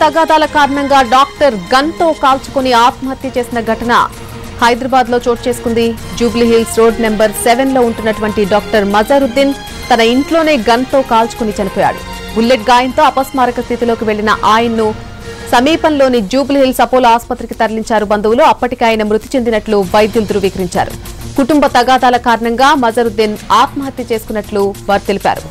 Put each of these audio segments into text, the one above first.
తగాదాల కారణంగా డాక్టర్ గన్తో కాల్చుకుని ఆత్మహత్య చేసిన ఘటన హైదరాబాద్ లో చోటు చేసుకుంది Jubilee Hills road number seven లో ఉంటున్నటువంటి డాక్టర్ మజారుద్దీన్ తన ఇంట్లోనే గన్తో కాల్చుకుని చనిపోయాడు బుల్లెట్ గాయంతో అపస్మారక స్థితిలోకి వెళ్లిన ఆయన్ను సమీపంలోని జూబ్లీ హిల్స్ అపోలో ఆసుపత్రికి తరలించారు బంధువులు అప్పటికే ఆయన మృతి చెందినట్లు వైద్యులు ధృవీకరించారు కుటుంబ తగాదాల కారణంగా మజరుద్దీన్ ఆత్మహత్య చేసుకున్నట్లు వారు తెలిపారు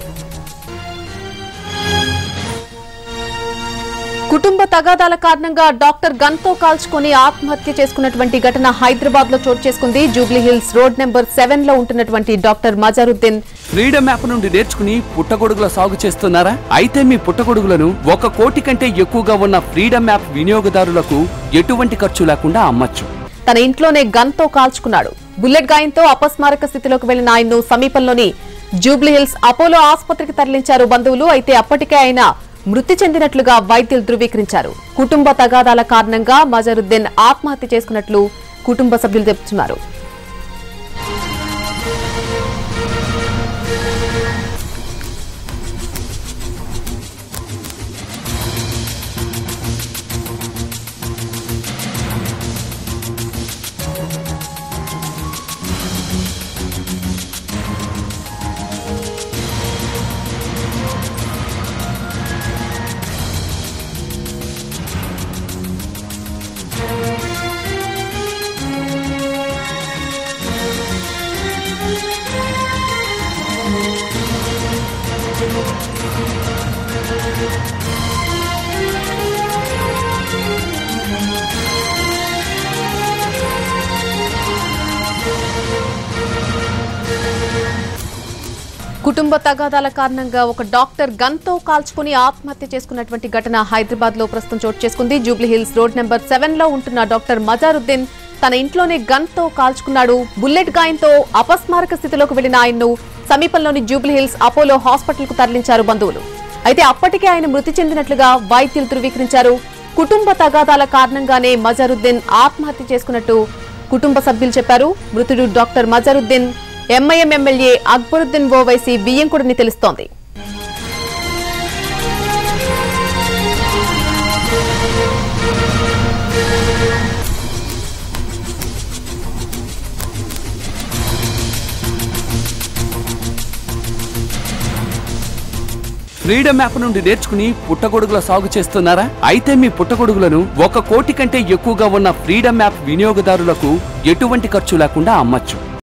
కుటుంబ తగాదాల కారణంగా డాక్టర్ గన్తో కాల్చుకుని ఆత్మహత్య చేసుకున్నటువంటి ఘటన హైదరాబాద్ లో చోటు చేసుకుంది Jubilee Hills road number seven లో ఉంటున్నటువంటి డాక్టర్ మజారుద్దీన్ ఫ్రీడమ్ యాప్ నుండి నేర్చుకుని పుట్టగొడుగుల సాగు చేస్తున్నారా అయితే మీ పుట్టగొడుగులను ఒక కోటి కంటే ఎక్కువగా ఉన్న ఫ్రీడమ్ యాప్ వినియోగదారులకు ఎటువంటి ఖర్చు లేకుండా అమ్మచ్చు తన ఇంట్లోనే గన్తో కాల్చుకున్నాడు బుల్లెట్ గాయంతో అపస్మారక స్థితిలోకి వెళ్లిన ఆయన్ను సమీపంలోని జూబ్లీ హిల్స్ అపోలో ఆసుపత్రికి తరలించారు బంధువులు అయితే అప్పటికే ఆయన మృతి చెందినట్లుగా వైద్యులు ధృవీకరించారు కుటుంబ తగాదాల కారణంగా మజరుద్దీన్ ఆత్మహత్య చేసుకున్నట్లు కుటుంబ సభ్యులు చెబుతున్నారు కుటుంబ తగాదాల కారణంగా ఒక డాక్టర్ గన్తో కాల్చుకుని ఆత్మహత్య చేసుకున్నటువంటి ఘటన హైదరాబాద్ లో ప్రస్తుతం చోటు చేసుకుంది Jubilee Hills road number seven లో ఉంటున్న డాక్టర్ మజారుద్దీన్ తన ఇంట్లోనే గన్తో కాల్చుకున్నాడు బుల్లెట్ గాయంతో అపస్మారక స్థితిలోకి వెళ్లిన ఆయన్ను సమీపంలోని జూబ్లీ హిల్స్ అపోలో హాస్పిటల్ కు తరలించారు బంధువులు అయితే అప్పటికే ఆయన మృతి చెందినట్లుగా వైద్యులు ధృవీకరించారు కుటుంబ తగాదాల కారణంగానే మజారుద్దీన్ ఆత్మహత్య చేసుకున్నట్టు కుటుంబ సభ్యులు చెప్పారు మృతుడు డాక్టర్ మజారుద్దీన్ ఎంఐఎం ఎమ్మెల్యే అక్బరుద్దీన్ ఓవైసీ బియ్యంకుడిని తెలుస్తోంది ఫ్రీడమ్ యాప్ నుండి నేర్చుకుని పుట్టగొడుగుల సాగు చేస్తున్నారా అయితే మీ పుట్టగొడుగులను ఒక కోటి కంటే ఎక్కువగా ఉన్న ఫ్రీడమ్ యాప్ వినియోగదారులకు ఎటువంటి ఖర్చు లేకుండా అమ్మచ్చు